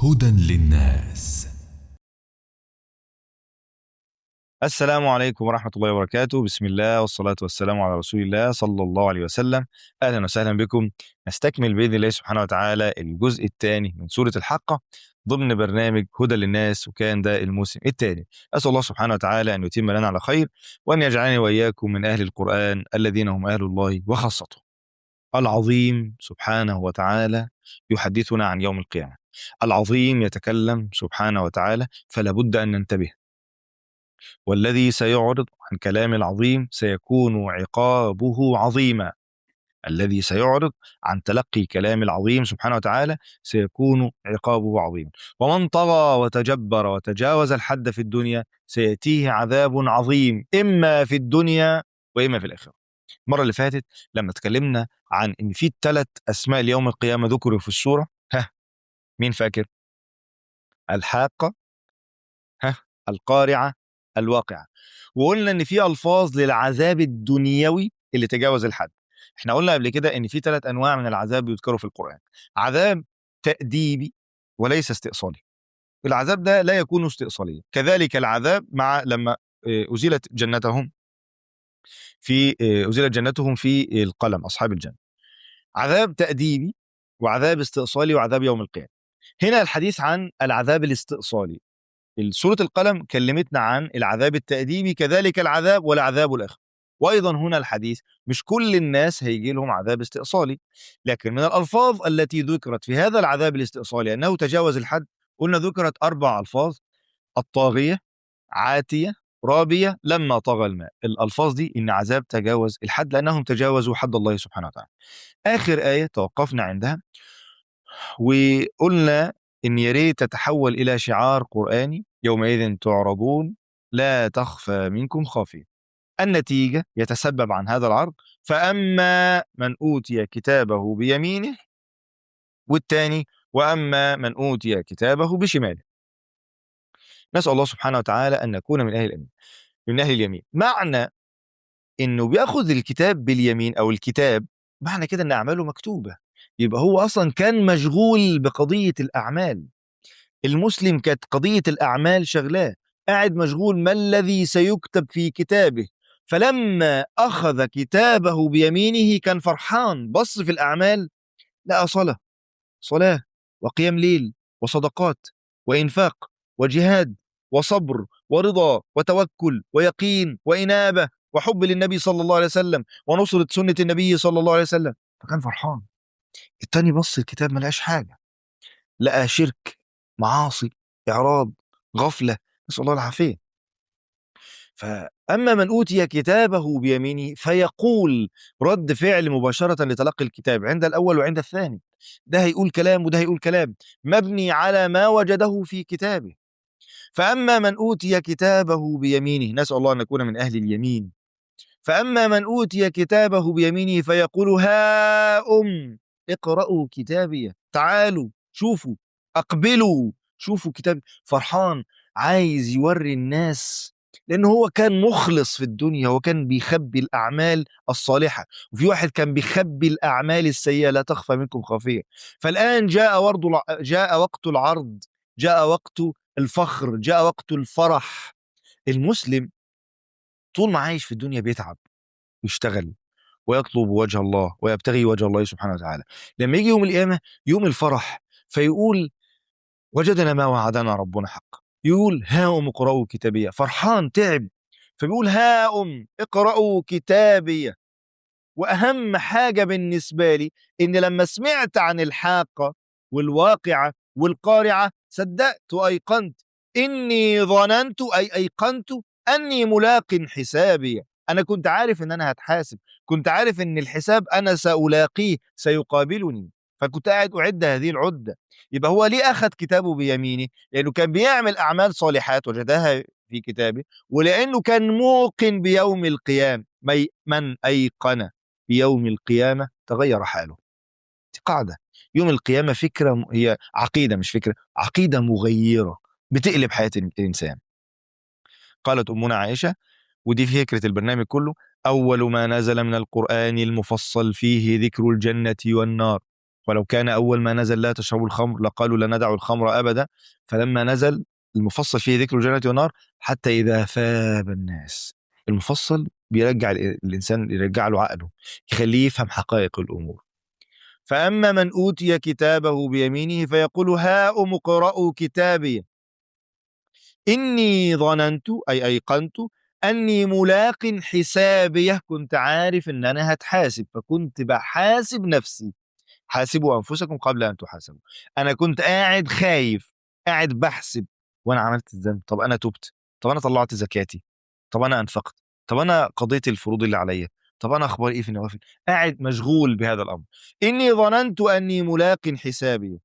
هدى للناس السلام عليكم ورحمة الله وبركاته بسم الله والصلاة والسلام على رسول الله صلى الله عليه وسلم أهلا وسهلا بكم نستكمل بإذن الله سبحانه وتعالى الجزء الثاني من سورة الحقة ضمن برنامج هدى للناس وكان ده الموسم الثاني أسأل الله سبحانه وتعالى أن يتم لنا على خير وأن يجعلني وإياكم من أهل القرآن الذين هم أهل الله وخاصته العظيم سبحانه وتعالى يحدثنا عن يوم القيامة العظيم يتكلم سبحانه وتعالى فلا بد أن ننتبه والذي سيعرض عن كلام العظيم سيكون عقابه عظيما الذي سيعرض عن تلقي كلام العظيم سبحانه وتعالى سيكون عقابه عظيما ومن طغى وتجبر وتجاوز الحد في الدنيا سيأتيه عذاب عظيم إما في الدنيا وإما في الآخرة المرة اللي فاتت لما اتكلمنا عن إن في ثلاث أسماء ليوم القيامة ذكروا في السورة ها مين فاكر الحاقة ها القارعة الواقعة وقلنا ان في الفاظ للعذاب الدنيوي اللي تجاوز الحد احنا قلنا قبل كده ان في ثلاث انواع من العذاب بيذكروا في القرآن عذاب تأديبي وليس استئصالي العذاب ده لا يكون استئصاليا كذلك العذاب مع لما أزيلت جنتهم في أزيلت جنتهم في القلم أصحاب الجنة عذاب تأديبي وعذاب استئصالي وعذاب يوم القيامة هنا الحديث عن العذاب الاستئصالي سورة القلم كلمتنا عن العذاب التأديبي كذلك العذاب والعذاب الآخر وأيضا هنا الحديث مش كل الناس هيجي لهم عذاب استئصالي لكن من الألفاظ التي ذكرت في هذا العذاب الاستئصالي أنه تجاوز الحد قلنا ذكرت أربع ألفاظ الطاغية عاتية رابية لما طغى الماء الألفاظ دي إن عذاب تجاوز الحد لأنهم تجاوزوا حد الله سبحانه وتعالى آخر آية توقفنا عندها وقلنا إن يا ريت تتحول إلى شعار قرآني يومئذ تعرضون لا تخفى منكم خافية النتيجة يتسبب عن هذا العرض فأما من أوتي كتابه بيمينه والثاني وأما من أوتي كتابه بشماله نسأل الله سبحانه وتعالى أن نكون من أهل اليمين من أهل اليمين معنى إنه بياخذ الكتاب باليمين أو الكتاب معنى كده إن أعماله مكتوبة يبقى هو أصلا كان مشغول بقضية الأعمال المسلم كانت قضية الأعمال شغلاه قاعد مشغول ما الذي سيكتب في كتابه فلما أخذ كتابه بيمينه كان فرحان بص في الأعمال لقى صلاة صلاة وقيام ليل وصدقات وإنفاق وجهاد وصبر ورضا وتوكل ويقين وإنابة وحب للنبي صلى الله عليه وسلم ونصرة سنة النبي صلى الله عليه وسلم فكان فرحان التاني بص الكتاب ما لقاش حاجة لقى شرك معاصي إعراض غفلة نسأل الله العافية فأما من أوتي كتابه بيمينه فيقول رد فعل مباشرة لتلقي الكتاب عند الأول وعند الثاني ده هيقول كلام وده هيقول كلام مبني على ما وجده في كتابه فأما من أوتي كتابه بيمينه نسأل الله أن نكون من أهل اليمين فأما من أوتي كتابه بيمينه فيقول ها أم اقرأوا كتابي تعالوا شوفوا أقبلوا شوفوا كتاب فرحان عايز يوري الناس لأن هو كان مخلص في الدنيا هو كان بيخبي الأعمال الصالحة وفي واحد كان بيخبي الأعمال السيئة لا تخفى منكم خافية فالآن جاء ورد جاء وقت العرض جاء وقت الفخر جاء وقت الفرح المسلم طول ما عايش في الدنيا بيتعب ويشتغل ويطلب وجه الله ويبتغي وجه الله سبحانه وتعالى لما يجي يوم القيامة يوم الفرح فيقول وجدنا ما وعدنا ربنا حق يقول ها أم اقرأوا كتابية فرحان تعب فبيقول ها أم اقرأوا كتابية وأهم حاجة بالنسبة لي إن لما سمعت عن الحاقة والواقعة والقارعة صدقت وأيقنت إني ظننت أي أيقنت أني ملاق حسابي أنا كنت عارف إن أنا هتحاسب كنت عارف إن الحساب أنا سألاقيه سيقابلني فكنت قاعد أعد هذه العدة يبقى هو ليه أخذ كتابه بيمينه لأنه كان بيعمل أعمال صالحات وجدها في كتابه ولأنه كان موقن بيوم القيامة من أيقن بيوم القيامة تغير حاله دي قاعدة يوم القيامة فكرة هي عقيدة مش فكرة عقيدة مغيرة بتقلب حياة الإنسان قالت أمنا عائشة ودي فكرة البرنامج كله أول ما نزل من القرآن المفصل فيه ذكر الجنة والنار ولو كان أول ما نزل لا تشربوا الخمر لقالوا لا ندع الخمر أبدا فلما نزل المفصل فيه ذكر الجنة والنار حتى إذا ثاب الناس المفصل بيرجع ال- الإنسان يرجع له عقله يخليه يفهم حقائق الأمور فأما من أوتي كتابه بيمينه فيقول هاؤم اقرءوا كتابي إني ظننت أي أيقنت أني ملاق حسابيه كنت عارف إن أنا هتحاسب فكنت بحاسب نفسي حاسبوا أنفسكم قبل أن تحاسبوا أنا كنت قاعد خايف قاعد بحسب وأنا عملت الذنب طب أنا تبت طب أنا طلعت زكاتي طب أنا أنفقت طب أنا قضيت الفروض اللي عليا طب أنا أخبار إيه في النوافل قاعد مشغول بهذا الأمر إني ظننت أني ملاق حسابي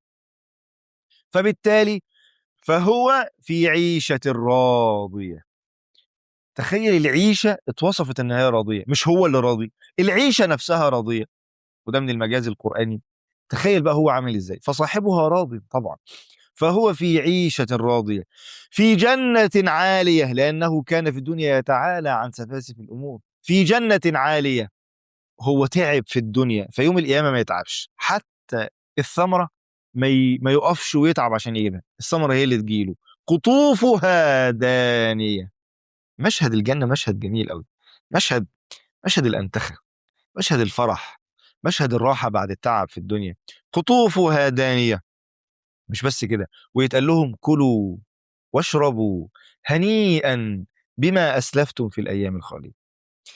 فبالتالي فهو في عيشة راضية تخيل العيشة اتوصفت ان هي راضية مش هو اللي راضي العيشة نفسها راضية وده من المجاز القرآني تخيل بقى هو عامل ازاي فصاحبها راضي طبعا فهو في عيشة راضية في جنة عالية لأنه كان في الدنيا يتعالى عن سفاسف الأمور في جنة عالية هو تعب في الدنيا فيوم القيامة ما يتعبش حتى الثمرة ما, ي... ما يقفش ويتعب عشان يجيبها الثمرة هي اللي تجيله قطوفها دانية مشهد الجنة مشهد جميل قوي مشهد مشهد الأنتخة مشهد الفرح مشهد الراحة بعد التعب في الدنيا قطوفها دانية مش بس كده ويتقال لهم كلوا واشربوا هنيئا بما أسلفتم في الأيام الخالية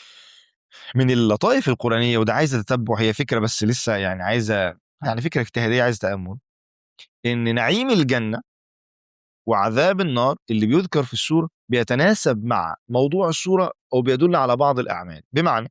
من اللطائف القرآنية وده عايزة تتبع هي فكرة بس لسه يعني عايزة يعني فكرة اجتهادية عايزة تأمل إن نعيم الجنة وعذاب النار اللي بيذكر في السورة بيتناسب مع موضوع السورة أو بيدل على بعض الأعمال بمعنى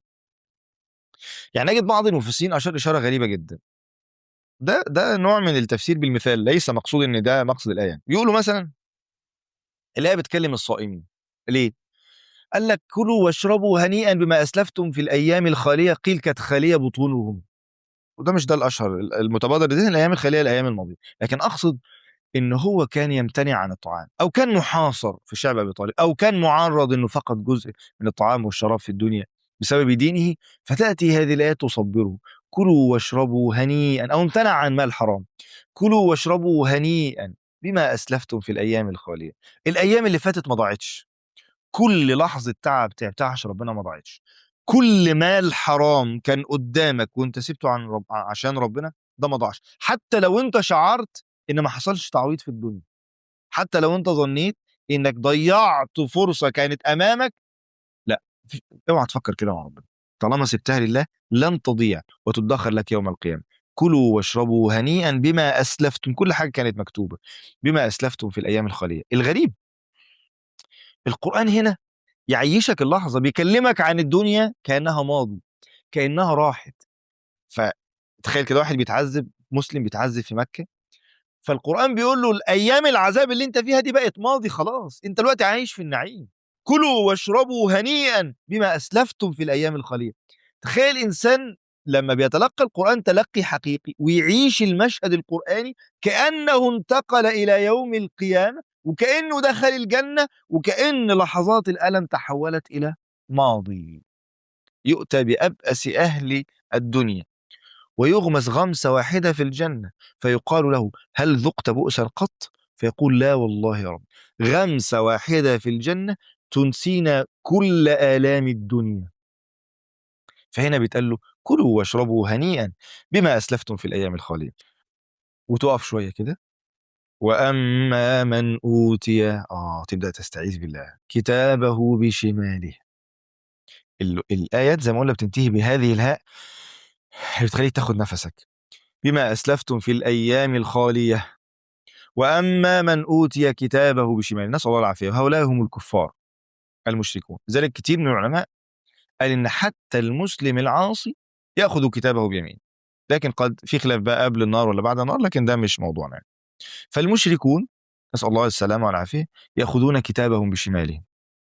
يعني نجد بعض المفسرين أشار إشارة غريبة جدا ده ده نوع من التفسير بالمثال ليس مقصود ان ده مقصد الايه بيقولوا مثلا الايه بتكلم الصائمين ليه قال لك كلوا واشربوا هنيئا بما اسلفتم في الايام الخاليه قيل كانت خاليه بطونهم وده مش ده الاشهر المتبادر لذهن الايام الخاليه الايام الماضيه لكن اقصد ان هو كان يمتنع عن الطعام او كان محاصر في شعب ابي طالب او كان معرض انه فقد جزء من الطعام والشراب في الدنيا بسبب دينه فتاتي هذه الايات تصبره كلوا واشربوا هنيئا او امتنع عن مال حرام كلوا واشربوا هنيئا بما اسلفتم في الايام الخاليه الايام اللي فاتت ما ضاعتش كل لحظه تعب تعبتها عشان ربنا ما ضاعتش كل مال حرام كان قدامك وانت سبته عن رب... عشان ربنا ده ما ضاعش حتى لو انت شعرت ان ما حصلش تعويض في الدنيا حتى لو انت ظنيت انك ضيعت فرصه كانت امامك لا في- اوعى تفكر كده مع ربنا طالما سبتها لله لن تضيع وتدخر لك يوم القيامه كلوا واشربوا هنيئا بما اسلفتم كل حاجه كانت مكتوبه بما اسلفتم في الايام الخاليه الغريب القران هنا يعيشك اللحظه بيكلمك عن الدنيا كانها ماضي كانها راحت فتخيل كده واحد بيتعذب مسلم بيتعذب في مكه فالقرآن بيقول له الأيام العذاب اللي أنت فيها دي بقت ماضي خلاص أنت دلوقتي عايش في النعيم كلوا واشربوا هنيئا بما أسلفتم في الأيام الخالية تخيل إنسان لما بيتلقى القرآن تلقي حقيقي ويعيش المشهد القرآني كأنه انتقل إلى يوم القيامة وكأنه دخل الجنة وكأن لحظات الألم تحولت إلى ماضي يؤتى بأبأس أهل الدنيا ويغمس غمسة واحدة في الجنة فيقال له هل ذقت بؤسا قط فيقول لا والله يا رب غمسة واحدة في الجنة تنسينا كل آلام الدنيا فهنا بيتقال له كلوا واشربوا هنيئا بما أسلفتم في الأيام الخالية وتقف شوية كده وأما من أوتي آه تبدأ تستعيذ بالله كتابه بشماله ال- الآيات زي ما قلنا بتنتهي بهذه الهاء بتخليك تاخد نفسك بما أسلفتم في الأيام الخالية وأما من أوتي كتابه بشماله نسأل الله العافية وهؤلاء هم الكفار المشركون لذلك كتير من العلماء قال إن حتى المسلم العاصي يأخذ كتابه بيمين لكن قد في خلاف بقى قبل النار ولا بعد النار لكن ده مش موضوعنا يعني. فالمشركون نسأل الله السلامة والعافية يأخذون كتابهم بشمالهم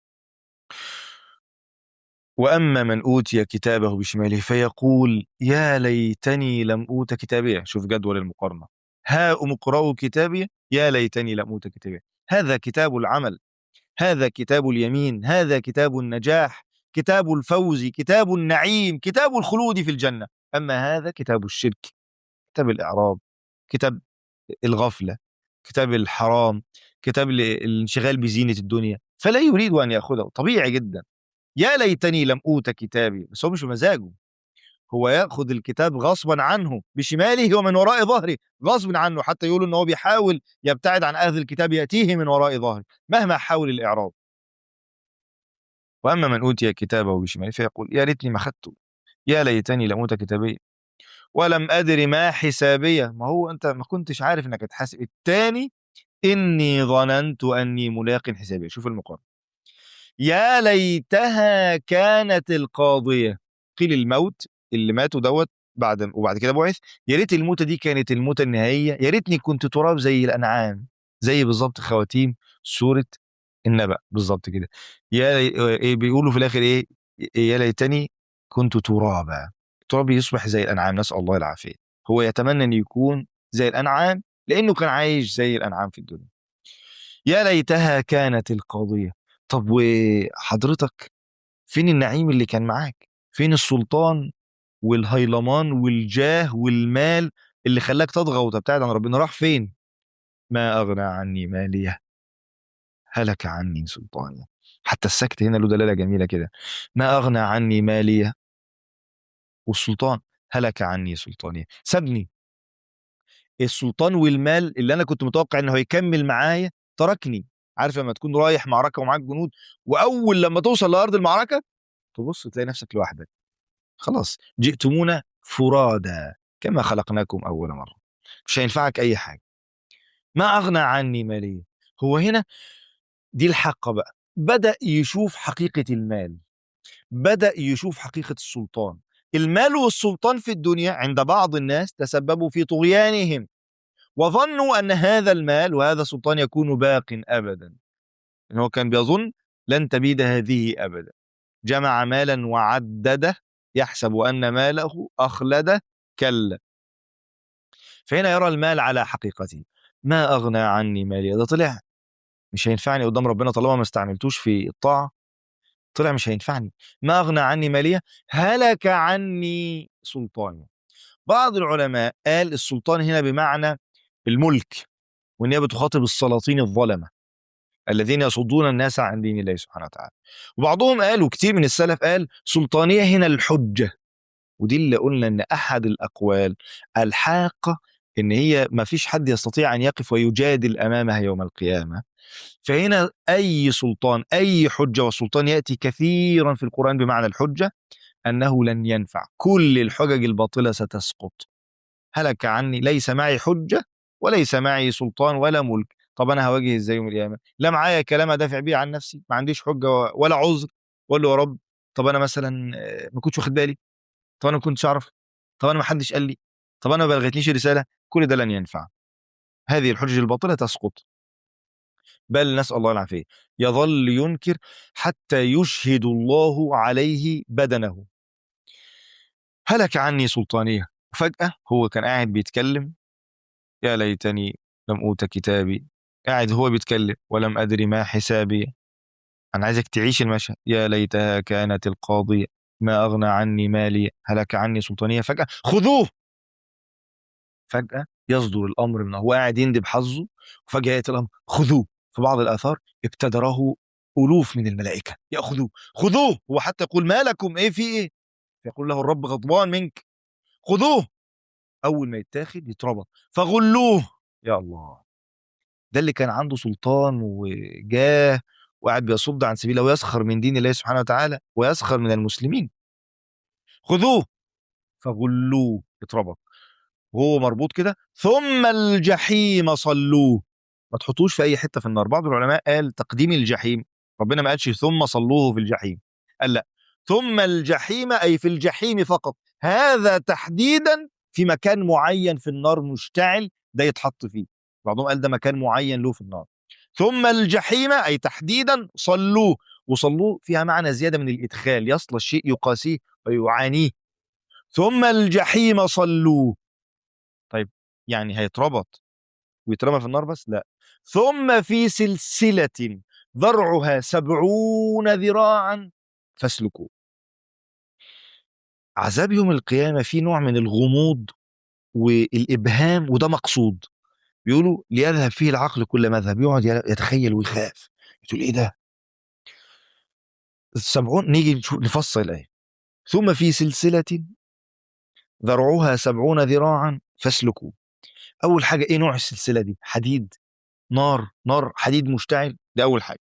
وأما من أوتي كتابه بشماله فيقول يا ليتني لم أوت كتابيه شوف جدول المقارنة هاؤم اقرأوا كتابي يا ليتني لم أوت كتابيه هذا كتاب العمل هذا كتاب اليمين هذا كتاب النجاح كتاب الفوز كتاب النعيم كتاب الخلود في الجنة أما هذا كتاب الشرك كتاب الاعراض كتاب الغفله كتاب الحرام كتاب ال- الانشغال بزينه الدنيا فلا يريد ان ياخذه طبيعي جدا يا ليتني لم اوت كتابي بس هو مش بمزاجه هو ياخذ الكتاب غصبا عنه بشماله ومن وراء ظهره غصب عنه حتى يقولوا ان هو بيحاول يبتعد عن اخذ الكتاب ياتيه من وراء ظهره مهما حاول الاعراض واما من اوتي كتابه بشماله فيقول يا ريتني ما اخذته يا ليتني لم اوت كتابي ولم ادري ما حسابيه ما هو انت ما كنتش عارف انك هتحاسب الثاني اني ظننت اني ملاق حسابي شوف المقارنه يا ليتها كانت القاضيه قيل الموت اللي ماتوا دوت بعد وبعد كده بعث يا ريت الموتة دي كانت الموتة النهائية يا ريتني كنت تراب زي الأنعام زي بالظبط خواتيم سورة النبأ بالظبط كده يا لي- إيه بيقولوا في الآخر إيه يا ليتني كنت ترابا التراب يصبح زي الأنعام نسأل الله العافية هو يتمنى أن يكون زي الأنعام لأنه كان عايش زي الأنعام في الدنيا يا ليتها كانت القاضية طب وحضرتك فين النعيم اللي كان معاك فين السلطان والهيلمان والجاه والمال اللي خلاك تطغى وتبتعد عن ربنا راح فين ما أغنى عني مالية هلك عني سلطاني حتى السكت هنا له دلالة جميلة كده ما أغنى عني مالية والسلطان هلك عني سلطاني سابني السلطان والمال اللي أنا كنت متوقع إنه هيكمل معايا تركني عارف لما تكون رايح معركة ومعاك جنود وأول لما توصل لأرض المعركة تبص تلاقي نفسك لوحدك خلاص جئتمونا فرادا كما خلقناكم أول مرة مش هينفعك أي حاجة ما أغنى عني مالية هو هنا دي الحقة بقى بدأ يشوف حقيقة المال بدأ يشوف حقيقة السلطان المال والسلطان في الدنيا عند بعض الناس تسببوا في طغيانهم وظنوا أن هذا المال وهذا السلطان يكون باق أبدا إن هو كان بيظن لن تبيد هذه أبدا جمع مالا وعدده يحسب أن ماله أخلده كلا فهنا يرى المال على حقيقته ما أغنى عني مالي ده طلع مش هينفعني قدام ربنا طالما ما استعملتوش في الطاعة طلع مش هينفعني ما أغنى عني مالية هلك عني سلطاني بعض العلماء قال السلطان هنا بمعنى الملك وان هي بتخاطب السلاطين الظلمه الذين يصدون الناس عن دين الله سبحانه وتعالى وبعضهم قال وكتير من السلف قال سلطانيه هنا الحجه ودي اللي قلنا ان احد الاقوال الحاقه ان هي ما فيش حد يستطيع ان يقف ويجادل امامها يوم القيامه فهنا اي سلطان اي حجه والسلطان ياتي كثيرا في القران بمعنى الحجه انه لن ينفع كل الحجج الباطله ستسقط هلك عني ليس معي حجه وليس معي سلطان ولا ملك طب انا هواجه ازاي يوم القيامه لا معايا كلام ادافع بيه عن نفسي ما عنديش حجه ولا عذر اقول له يا رب طب انا مثلا آه، ما كنتش واخد بالي طب انا ما كنتش اعرف طب انا ما حدش قال لي طب انا ما بلغتنيش الرساله كل ده لن ينفع هذه الحجج الباطله تسقط بل نسال الله العافيه يظل ينكر حتى يشهد الله عليه بدنه هلك عني سلطانيه وفجاه هو كان قاعد بيتكلم يا ليتني لم اوت كتابي قاعد هو بيتكلم ولم ادري ما حسابي انا عايزك تعيش المشهد يا ليتها كانت القاضيه ما اغنى عني مالي هلك عني سلطانيه فجاه خذوه فجاه يصدر الامر ان هو قاعد يندب حظه وفجاه ياتي الامر خذوه في بعض الاثار ابتدره الوف من الملائكه ياخذوه خذوه هو حتى يقول ما لكم ايه في ايه فيقول له الرب غضبان منك خذوه اول ما يتاخد يتربط فغلوه يا الله ده اللي كان عنده سلطان وجاه وقاعد بيصد عن سبيل الله ويسخر من دين الله سبحانه وتعالى ويسخر من المسلمين خذوه فغلوه اتربط وهو مربوط كده ثم الجحيم صلوه ما تحطوش في اي حته في النار بعض العلماء قال تقديم الجحيم ربنا ما قالش ثم صلوه في الجحيم قال لا ثم الجحيم اي في الجحيم فقط هذا تحديدا في مكان معين في النار مشتعل ده يتحط فيه بعضهم قال ده مكان معين له في النار ثم الجحيم اي تحديدا صلوه وصلوه فيها معنى زياده من الادخال يصل الشيء يقاسيه ويعانيه ثم الجحيم صلوه طيب يعني هيتربط ويترمى في النار بس لا ثم في سلسلة ذرعها سبعون ذراعا فاسلكوه عذاب يوم القيامة فيه نوع من الغموض والابهام وده مقصود بيقولوا ليذهب فيه العقل كل مذهب يقعد يتخيل ويخاف تقول ايه ده السبعون نيجي نشوف نفصل الايه ثم في سلسله ذرعها سبعون ذراعا فاسلكوا اول حاجه ايه نوع السلسله دي حديد نار نار حديد مشتعل ده اول حاجه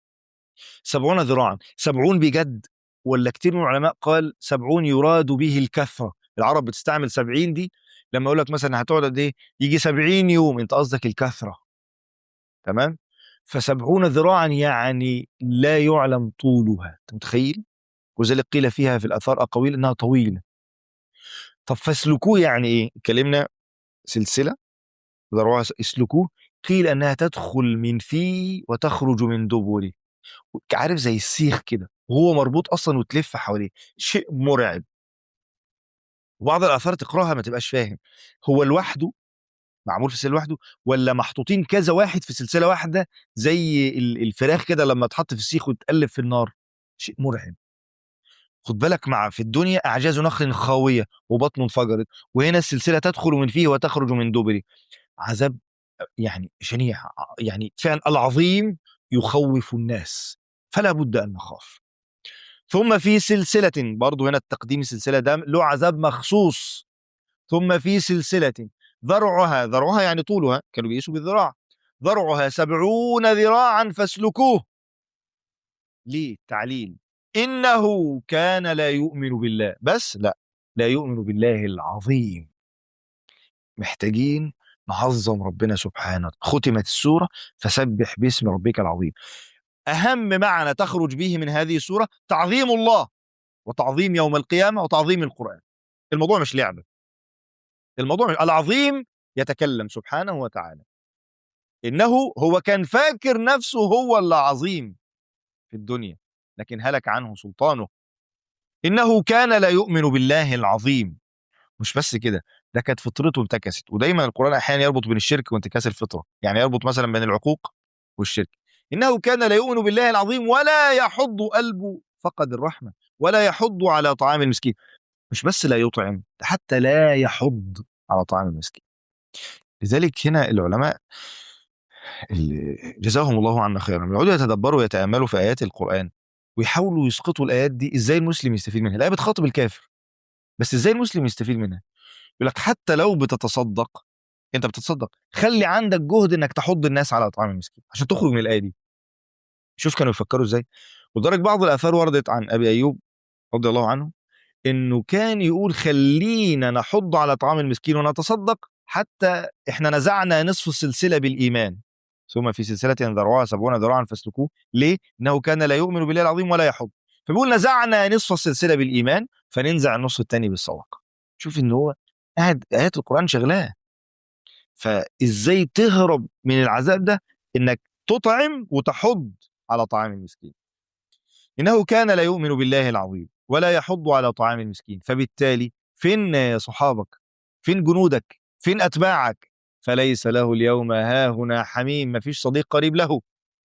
سبعون ذراعا سبعون بجد ولا كتير من العلماء قال سبعون يراد به الكثره العرب بتستعمل سبعين دي لما يقول لك مثلا هتقعد قد ايه يجي سبعين يوم انت قصدك الكثره تمام فسبعون ذراعا يعني لا يعلم طولها انت متخيل وذلك قيل فيها في الاثار اقاويل انها طويله طب فاسلكوه يعني ايه اتكلمنا سلسله ذروها اسلكوه قيل انها تدخل من فيه وتخرج من دبره عارف زي السيخ كده وهو مربوط اصلا وتلف حواليه شيء مرعب وبعض الاثار تقراها ما تبقاش فاهم هو لوحده معمول في سلسله لوحده ولا محطوطين كذا واحد في سلسله واحده زي ال- الفراخ كده لما تحط في السيخ وتقلب في النار شيء مرعب خد بالك مع في الدنيا اعجاز نخل خاويه وبطن انفجرت وهنا السلسله تدخل من فيه وتخرج من دبره عذاب يعني شنيع يعني فعلا العظيم يخوف الناس فلا بد ان نخاف ثم في سلسله برضو هنا التقديم السلسله ده له عذاب مخصوص ثم في سلسله ذرعها ذرعها يعني طولها كانوا بيقيسوا بالذراع ذرعها سبعون ذراعا فاسلكوه ليه تعليل إنه كان لا يؤمن بالله بس لا لا يؤمن بالله العظيم محتاجين نعظم ربنا سبحانه ختمت السورة فسبح باسم ربك العظيم أهم معنى تخرج به من هذه السورة تعظيم الله وتعظيم يوم القيامة وتعظيم القرآن الموضوع مش لعبة الموضوع مش العظيم يتكلم سبحانه وتعالى إنه هو كان فاكر نفسه هو اللي عظيم في الدنيا لكن هلك عنه سلطانه إنه كان لا يؤمن بالله العظيم مش بس كده ده كانت فطرته انتكست ودايما القرآن أحيانا يربط بين الشرك وانتكاس الفطرة يعني يربط مثلا بين العقوق والشرك إنه كان لا يؤمن بالله العظيم ولا يحض قلبه فقد الرحمة ولا يحض على طعام المسكين مش بس لا يطعم ده حتى لا يحض على طعام المسكين لذلك هنا العلماء اللي جزاهم الله عنا خيرا يقعدوا يتدبروا ويتاملوا في ايات القران ويحاولوا يسقطوا الايات دي ازاي المسلم يستفيد منها الايه بتخاطب الكافر بس ازاي المسلم يستفيد منها يقول لك حتى لو بتتصدق انت بتتصدق خلي عندك جهد انك تحض الناس على اطعام المسكين عشان تخرج من الايه دي شوف كانوا يفكروا ازاي ولذلك بعض الاثار وردت عن ابي ايوب رضي الله عنه انه كان يقول خلينا نحض على طعام المسكين ونتصدق حتى احنا نزعنا نصف السلسله بالايمان ثم في سلسله ذرعها سبعون ذراعا فاسلكوه ليه؟ انه كان لا يؤمن بالله العظيم ولا يحض فبيقول نزعنا نصف السلسله بالايمان فننزع النصف الثاني بالصدقه شوف ان هو قاعد ايات القران شغلاه فازاي تهرب من العذاب ده انك تطعم وتحض على طعام المسكين انه كان لا يؤمن بالله العظيم ولا يحض على طعام المسكين فبالتالي فين صحابك فين جنودك فين اتباعك فليس له اليوم هاهنا حميم مفيش صديق قريب له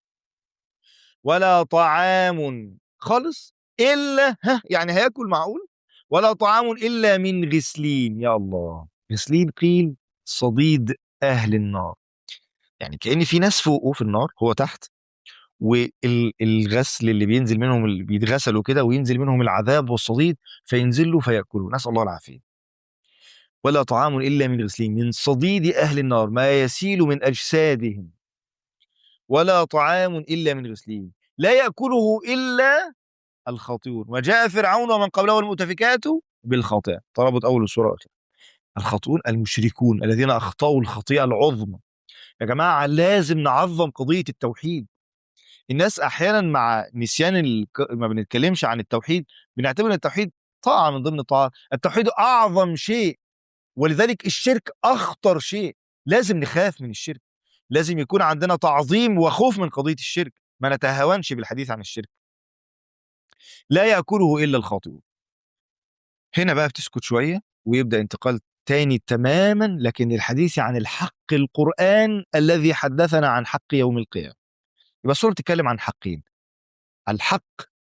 ولا طعام خالص الا ها يعني هياكل معقول ولا طعام الا من غسلين يا الله غسلين قيل صديد اهل النار يعني كان في ناس فوقه في النار هو تحت والغسل اللي بينزل منهم اللي بيتغسلوا كده وينزل منهم العذاب والصديد فينزلوا فياكلوا نسال الله العافيه ولا طعام الا من غسلين من صديد اهل النار ما يسيل من اجسادهم ولا طعام الا من غسلين لا ياكله الا الخاطئون وجاء فرعون ومن قبله المؤتفكات بالخاطئه تربط اول السوره الخاطئون المشركون الذين اخطاوا الخطيئه العظمى يا جماعه لازم نعظم قضيه التوحيد الناس احيانا مع نسيان ال... ما بنتكلمش عن التوحيد بنعتبر ان التوحيد طاعه من ضمن الطاعات التوحيد اعظم شيء ولذلك الشرك اخطر شيء لازم نخاف من الشرك لازم يكون عندنا تعظيم وخوف من قضيه الشرك ما نتهاونش بالحديث عن الشرك لا ياكله الا الخاطئون هنا بقى بتسكت شويه ويبدا انتقال تاني تماما لكن الحديث عن الحق القرآن الذي حدثنا عن حق يوم القيامة يبقى السورة بتتكلم عن حقين الحق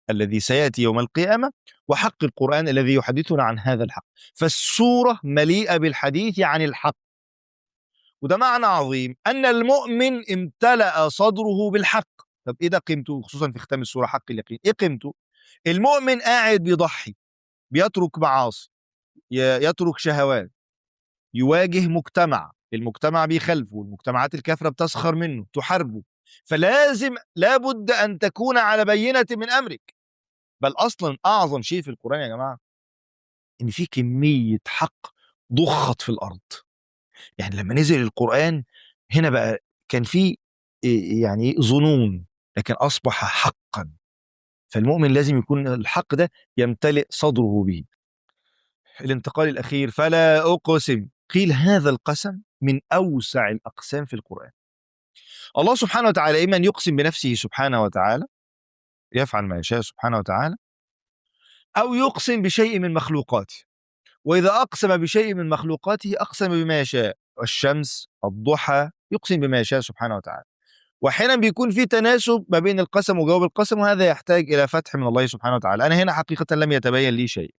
الذي سياتي يوم القيامه وحق القران الذي يحدثنا عن هذا الحق فالسوره مليئه بالحديث عن الحق وده معنى عظيم ان المؤمن امتلأ صدره بالحق طب ايه ده قيمته خصوصا في ختام السوره حق اليقين ايه قيمته المؤمن قاعد بيضحي بيترك معاصي ي- يترك شهوات يواجه مجتمع المجتمع بيخالفه المجتمعات الكافرة بتسخر منه تحاربه فلازم لابد أن تكون على بينة من أمرك بل أصلا أعظم شيء في القرآن يا جماعة إن في كمية حق ضخت في الأرض يعني لما نزل القرآن هنا بقى كان في إيه يعني ظنون لكن أصبح حقا فالمؤمن لازم يكون الحق ده يمتلئ صدره به الانتقال الأخير فلا أقسم قيل هذا القسم من أوسع الأقسام في القرآن الله سبحانه وتعالى إما أن يقسم بنفسه سبحانه وتعالى يفعل ما يشاء سبحانه وتعالى أو يقسم بشيء من مخلوقاته وإذا أقسم بشيء من مخلوقاته أقسم بما يشاء الشمس الضحى يقسم بما يشاء سبحانه وتعالى واحيانا بيكون في تناسب ما بين القسم وجواب القسم وهذا يحتاج الى فتح من الله سبحانه وتعالى انا هنا حقيقه لم يتبين لي شيء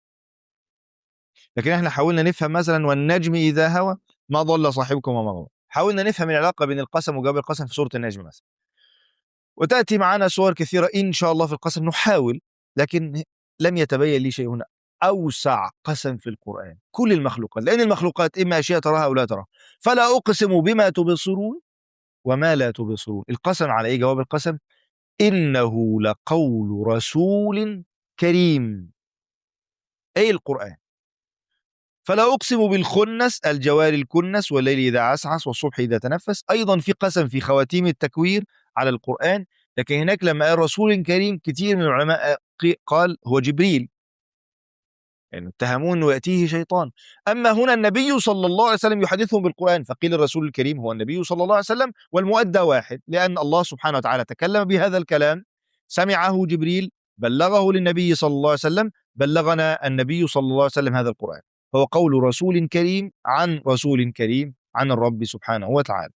لكن احنا حاولنا نفهم مثلا والنجم اذا هوى ما ضل صاحبكم وما غوى حاولنا نفهم العلاقه بين القسم وجواب القسم في سوره النجم مثلا وتاتي معنا صور كثيره ان شاء الله في القسم نحاول لكن لم يتبين لي شيء هنا اوسع قسم في القران كل المخلوقات لان المخلوقات اما اشياء تراها او لا تراها فلا اقسم بما تبصرون وما لا تبصرون القسم على ايه جواب القسم انه لقول رسول كريم اي القران فلا اقسم بالخنس الجوار الكنس والليل اذا عسعس والصبح اذا تنفس ايضا في قسم في خواتيم التكوير على القران لكن هناك لما قال رسول كريم كثير من العلماء قال هو جبريل يعني اتهموه انه ياتيه شيطان اما هنا النبي صلى الله عليه وسلم يحدثهم بالقران فقيل الرسول الكريم هو النبي صلى الله عليه وسلم والمؤدى واحد لان الله سبحانه وتعالى تكلم بهذا الكلام سمعه جبريل بلغه للنبي صلى الله عليه وسلم بلغنا النبي صلى الله عليه وسلم هذا القران فهو قول رسول كريم عن رسول كريم عن الرب سبحانه وتعالى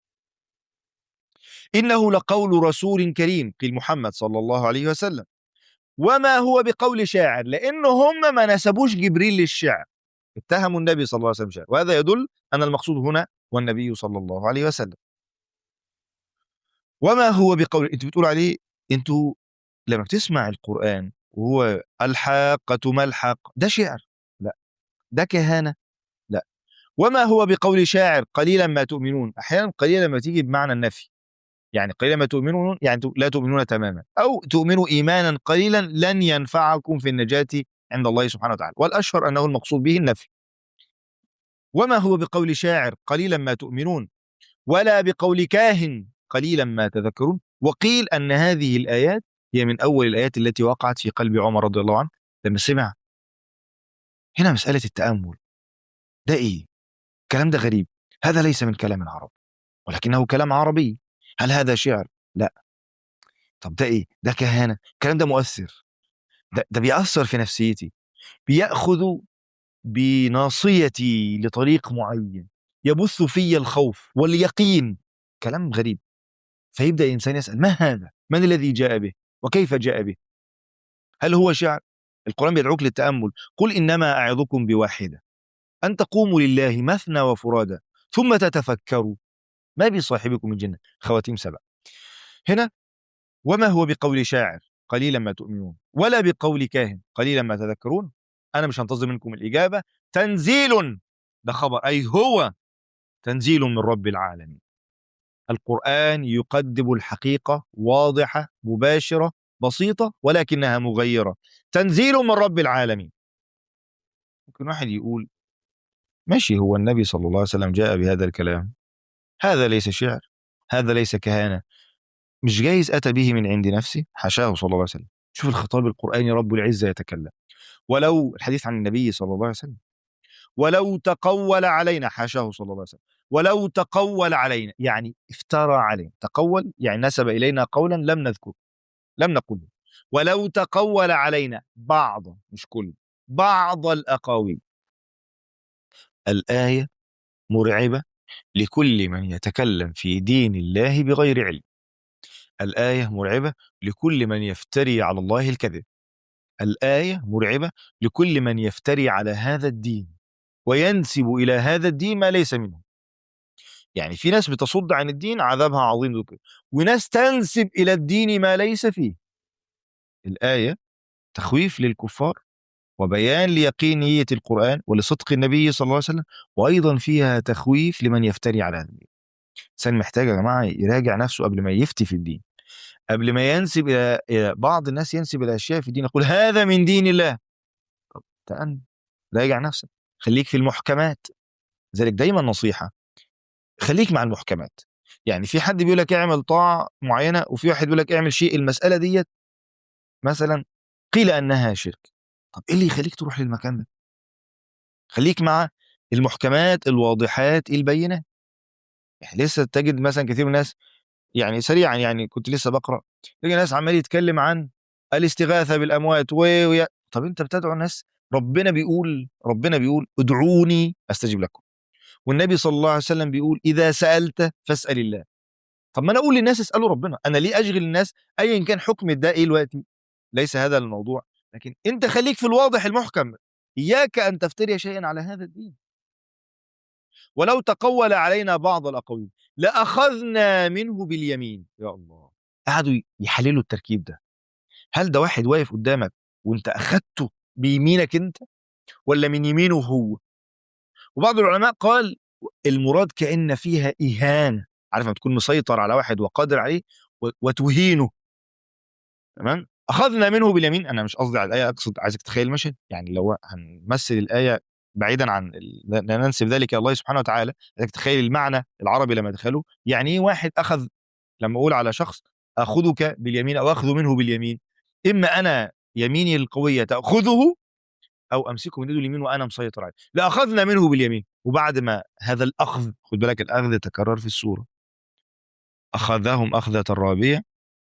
انه لقول رسول كريم قيل محمد صلى الله عليه وسلم وما هو بقول شاعر لأن هم ما نسبوش جبريل للشعر اتهموا النبي صلى الله عليه وسلم شعر وهذا يدل أن المقصود هنا هو النبي صلى الله عليه وسلم وما هو بقول انتوا بتقولوا عليه انتوا لما بتسمع القرآن وهو الحاقة ما الحق ده شعر لا ده كهانة لا وما هو بقول شاعر قليلا ما تؤمنون أحيانا قليلا ما تيجي بمعنى النفي يعني قليلا ما تؤمنون يعني لا تؤمنون تماما او تؤمنوا ايمانا قليلا لن ينفعكم في النجاه عند الله سبحانه وتعالى والاشهر انه المقصود به النفي وما هو بقول شاعر قليلا ما تؤمنون ولا بقول كاهن قليلا ما تذكرون وقيل ان هذه الايات هي من اول الايات التي وقعت في قلب عمر رضي الله عنه لما سمع هنا مساله التامل ده ايه الكلام ده غريب هذا ليس من كلام العرب ولكنه كلام عربي هل هذا شعر؟ لا طب ده ايه؟ ده كهانه، الكلام ده مؤثر ده, ده بيأثر في نفسيتي بيأخذ بناصيتي لطريق معين يبث في الخوف واليقين كلام غريب فيبدأ الإنسان يسأل ما هذا؟ من الذي جاء به؟ وكيف جاء به؟ هل هو شعر؟ القرآن بيدعوك للتأمل قل إنما أعظكم بواحدة أن تقوموا لله مثنى وفرادى ثم تتفكروا ما بصاحبكم من جنة خواتيم سبع هنا وما هو بقول شاعر قليلا ما تؤمنون ولا بقول كاهن قليلا ما تذكرون أنا مش هنتظر منكم الإجابة تنزيل ده خبر أي هو تنزيل من رب العالمين القرآن يقدم الحقيقة واضحة مباشرة بسيطة ولكنها مغيرة تنزيل من رب العالمين ممكن واحد يقول ماشي هو النبي صلى الله عليه وسلم جاء بهذا الكلام هذا ليس شعر هذا ليس كهانة مش جايز أتى به من عند نفسه حاشاه صلى الله عليه وسلم شوف الخطاب القرآني رب العزة يتكلم ولو الحديث عن النبي صلى الله عليه وسلم ولو تقول علينا حاشاه صلى الله عليه وسلم ولو تقول علينا يعني افترى علينا تقول يعني نسب إلينا قولا لم نذكر لم نقله ولو تقول علينا بعض مش كل بعض الأقاويل الآية مرعبة لكل من يتكلم في دين الله بغير علم الآية مرعبة لكل من يفتري على الله الكذب الآية مرعبة لكل من يفتري على هذا الدين وينسب إلى هذا الدين ما ليس منه يعني في ناس بتصد عن الدين عذابها عظيم ذكر وناس تنسب إلى الدين ما ليس فيه الآية تخويف للكفار وبيان ليقينية القرآن ولصدق النبي صلى الله عليه وسلم وأيضا فيها تخويف لمن يفتري على هذا الدين الإنسان محتاج يا جماعة يراجع نفسه قبل ما يفتي في الدين قبل ما ينسب إلى إلى بعض الناس ينسب إلى أشياء في الدين يقول هذا من دين الله طب تأن راجع نفسك خليك في المحكمات لذلك دايما نصيحة خليك مع المحكمات يعني في حد بيقول لك اعمل طاعة معينة وفي واحد بيقول لك اعمل شيء المسألة ديت مثلا قيل أنها شرك طب ايه اللي يخليك تروح للمكان ده خليك مع المحكمات الواضحات البينات يعني لسه تجد مثلا كثير من الناس يعني سريعا يعني كنت لسه بقرا تلاقي ناس عمال يتكلم عن الاستغاثه بالاموات و ويا- طب انت بتدعو الناس ربنا بيقول ربنا بيقول ادعوني استجب لكم والنبي صلى الله عليه وسلم بيقول اذا سالت فاسال الله طب ما انا اقول للناس اسالوا ربنا انا ليه اشغل الناس ايا كان حكم ده ايه دلوقتي ليس هذا الموضوع لكن انت خليك في الواضح المحكم اياك ان تفتري شيئا على هذا الدين ولو تقول علينا بعض الاقاويل لاخذنا منه باليمين يا الله قعدوا يحللوا التركيب ده هل ده واحد واقف قدامك وانت اخدته بيمينك انت ولا من يمينه هو وبعض العلماء قال المراد كأن فيها إهانة عارف لما تكون مسيطر على واحد وقادر عليه و- وتهينه تمام أخذنا منه باليمين أنا مش قصدي على الآية أقصد عايزك تتخيل المشهد يعني لو هنمثل الآية بعيدا عن ال- لا ننسب ذلك إلى الله سبحانه وتعالى عايزك تتخيل المعنى العربي لما دخله يعني إيه واحد أخذ لما أقول على شخص أخذك باليمين أو أخذ منه باليمين إما أنا يميني القوية تأخذه او امسكه من ايده اليمين وانا مسيطر عليه لاخذنا منه باليمين وبعد ما هذا الاخذ خد بالك الاخذ تكرر في السوره اخذهم اخذه رابيه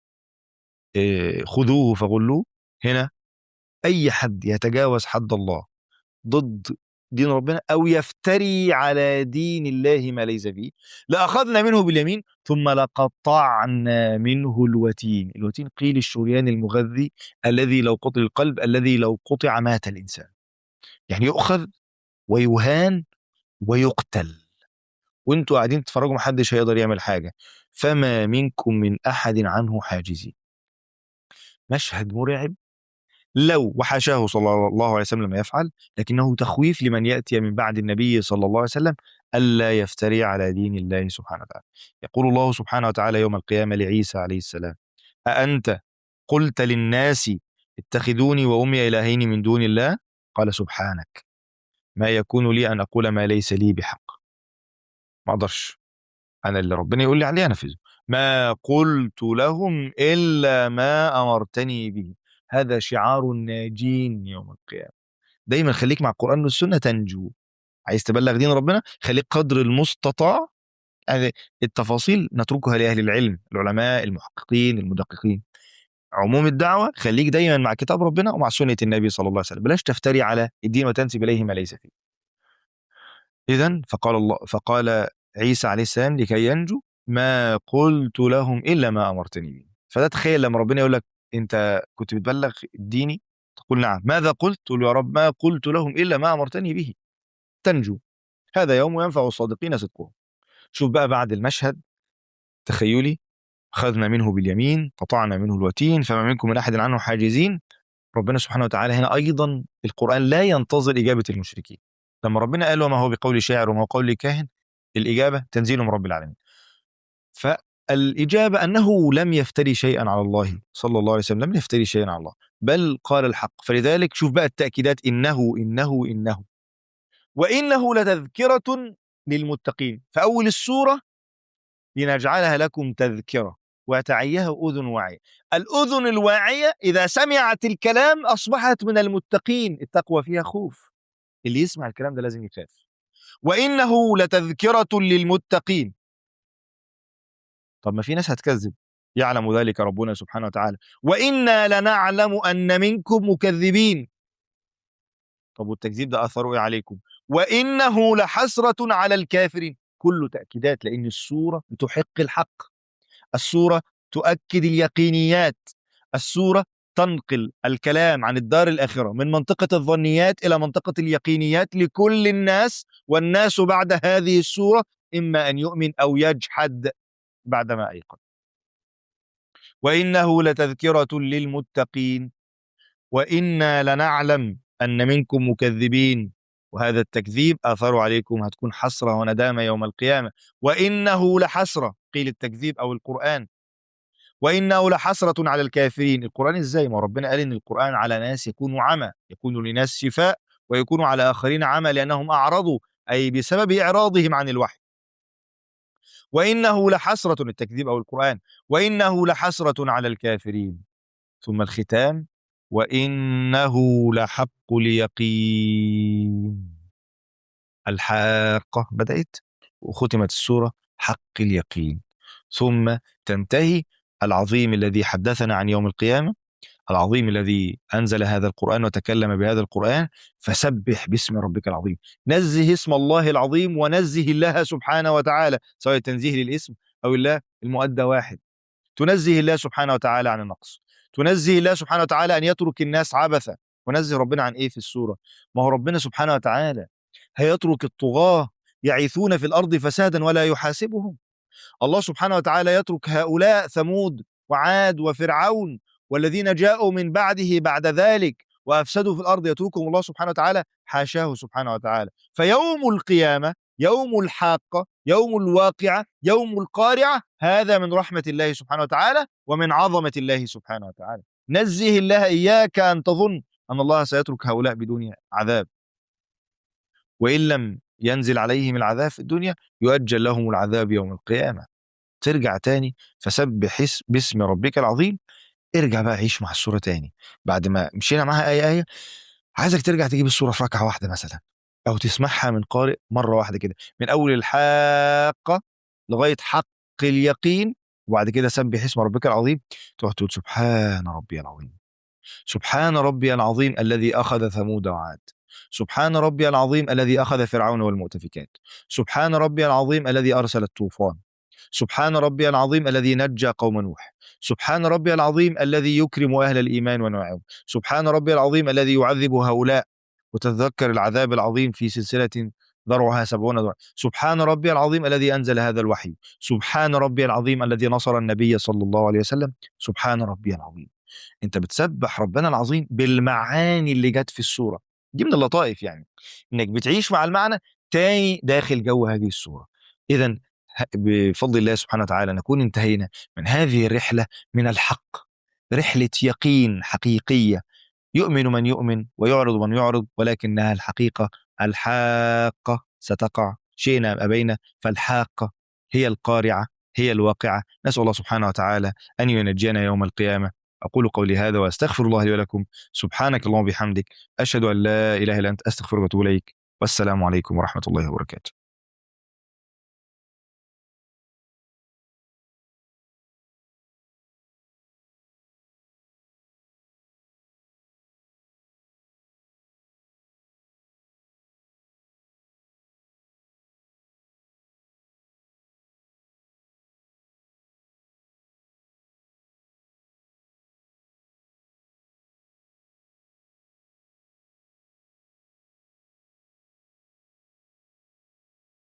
إيه، خذوه فغلوه هنا اي حد يتجاوز حد الله ضد دين ربنا او يفتري على دين الله ما ليس فيه لاخذنا منه باليمين ثم لقطعنا منه الوتين الوتين قيل الشريان المغذي الذي لو قطع القلب الذي لو قطع مات الانسان يعني يؤخذ ويهان ويقتل وانتوا قاعدين تتفرجوا محدش هيقدر يعمل حاجه فما منكم من احد عنه حاجزين مشهد مرعب لو وحاشاه صلى الله عليه وسلم لما يفعل لكنه تخويف لمن ياتي من بعد النبي صلى الله عليه وسلم الا يفتري على دين الله سبحانه وتعالى يقول الله سبحانه وتعالى يوم القيامه لعيسى عليه السلام أأنت قلت للناس اتخذوني وأمي إلهين من دون الله قال سبحانك ما يكون لي أن أقول ما ليس لي بحق ما أقدرش أنا اللي ربنا يقول لي عليه أنفذه ما قلت لهم إلا ما أمرتني به هذا شعار الناجين يوم القيامة دايما خليك مع القرآن والسنة تنجو عايز تبلغ دين ربنا خليك قدر المستطاع يعني التفاصيل نتركها لأهل العلم العلماء المحققين المدققين عموم الدعوة خليك دايما مع كتاب ربنا ومع سنة النبي صلى الله عليه وسلم بلاش تفتري على الدين وتنسب إليه ما ليس فيه إذا فقال الله فقال عيسى عليه السلام لكي ينجو ما قلت لهم إلا ما أمرتني به فده تخيل لما ربنا يقول لك أنت كنت بتبلغ ديني تقول نعم ماذا قلت تقول يا رب ما قلت لهم إلا ما أمرتني به تنجو هذا يوم ينفع الصادقين صدقهم شوف بقى بعد المشهد تخيلي أخذنا منه باليمين قطعنا منه الوتين فما منكم من أحد عنه حاجزين ربنا سبحانه وتعالى هنا أيضا القرآن لا ينتظر إجابة المشركين لما ربنا قال وما هو بقول شاعر وما هو قول كاهن الإجابة تنزيل من رب العالمين فالإجابة أنه لم يفتري شيئا على الله صلى الله عليه وسلم لم يفتري شيئا على الله بل قال الحق فلذلك شوف بقى التأكيدات إنه إنه إنه وإنه لتذكرة للمتقين فأول السورة لنجعلها لكم تذكرة وتعيها أذن واعية الأذن الواعية إذا سمعت الكلام أصبحت من المتقين التقوى فيها خوف اللي يسمع الكلام ده لازم يخاف وإنه لتذكرة للمتقين طب ما في ناس هتكذب يعلم ذلك ربنا سبحانه وتعالى وإنا لنعلم أن منكم مكذبين طب والتكذيب ده أثره إيه عليكم وإنه لحسرة على الكافرين كله تأكيدات لأن السورة بتحق الحق السورة تؤكد اليقينيات السورة تنقل الكلام عن الدار الآخرة من منطقة الظنيات إلى منطقة اليقينيات لكل الناس والناس بعد هذه السورة إما أن يؤمن أو يجحد بعدما أيقن وإنه لتذكرة للمتقين وإنا لنعلم أن منكم مكذبين وهذا التكذيب آثاره عليكم هتكون حسرة وندامة يوم القيامة وإنه لحسرة قيل التكذيب أو القرآن وإنه لحسرة على الكافرين القرآن إزاي ما ربنا قال إن القرآن على ناس يكون عمى يكون لناس شفاء ويكون على آخرين عمى لأنهم أعرضوا أي بسبب إعراضهم عن الوحي وإنه لحسرة التكذيب أو القرآن وإنه لحسرة على الكافرين ثم الختام وإنه لحق اليقين الحاقة بدأت وختمت السورة حق اليقين ثم تنتهي العظيم الذي حدثنا عن يوم القيامة العظيم الذي أنزل هذا القرآن وتكلم بهذا القرآن فسبح باسم ربك العظيم نزه اسم الله العظيم ونزه الله سبحانه وتعالى سواء التنزيه للاسم أو الله المؤدى واحد تنزه الله سبحانه وتعالى عن النقص تنزه الله سبحانه وتعالى أن يترك الناس عبثا ونزه ربنا عن إيه في السورة ما هو ربنا سبحانه وتعالى هيترك الطغاة يعيثون في الأرض فسادا ولا يحاسبهم الله سبحانه وتعالى يترك هؤلاء ثمود وعاد وفرعون والذين جاءوا من بعده بعد ذلك وافسدوا في الارض يتركهم الله سبحانه وتعالى حاشاه سبحانه وتعالى فيوم القيامه يوم الحاقه يوم الواقعه يوم القارعه هذا من رحمه الله سبحانه وتعالى ومن عظمه الله سبحانه وتعالى نزه الله اياك ان تظن ان الله سيترك هؤلاء بدون عذاب وان لم ينزل عليهم العذاب في الدنيا يؤجل لهم العذاب يوم القيامه ترجع تاني فسبح باسم ربك العظيم ارجع بقى عيش مع الصورة تاني بعد ما مشينا معاها آية آية عايزك ترجع تجيب الصورة في ركعة واحدة مثلا أو تسمعها من قارئ مرة واحدة كده من أول الحاقة لغاية حق اليقين وبعد كده سبح اسم ربك العظيم تروح تقول سبحان ربي العظيم سبحان ربي العظيم الذي أخذ ثمود وعاد سبحان ربي العظيم الذي أخذ فرعون والمؤتفكات سبحان ربي العظيم الذي أرسل الطوفان سبحان ربي العظيم الذي نجى قوم نوح سبحان ربي العظيم الذي يكرم أهل الإيمان ونوعهم سبحان ربي العظيم الذي يعذب هؤلاء وتتذكر العذاب العظيم في سلسلة ذرعها سبعون ذرع سبحان ربي العظيم الذي أنزل هذا الوحي سبحان ربي العظيم الذي نصر النبي صلى الله عليه وسلم سبحان ربي العظيم انت بتسبح ربنا العظيم بالمعاني اللي جت في السورة دي من اللطائف يعني انك بتعيش مع المعنى تاني داخل جو هذه السورة اذا بفضل الله سبحانه وتعالى نكون انتهينا من هذه الرحلة من الحق رحلة يقين حقيقية يؤمن من يؤمن ويعرض من يعرض ولكنها الحقيقة الحاقة ستقع شئنا أم أبينا فالحاقة هي القارعة هي الواقعة نسأل الله سبحانه وتعالى أن ينجينا يوم القيامة أقول قولي هذا وأستغفر الله لي ولكم سبحانك اللهم وبحمدك أشهد أن لا إله إلا أنت أستغفرك وأتوب إليك والسلام عليكم ورحمة الله وبركاته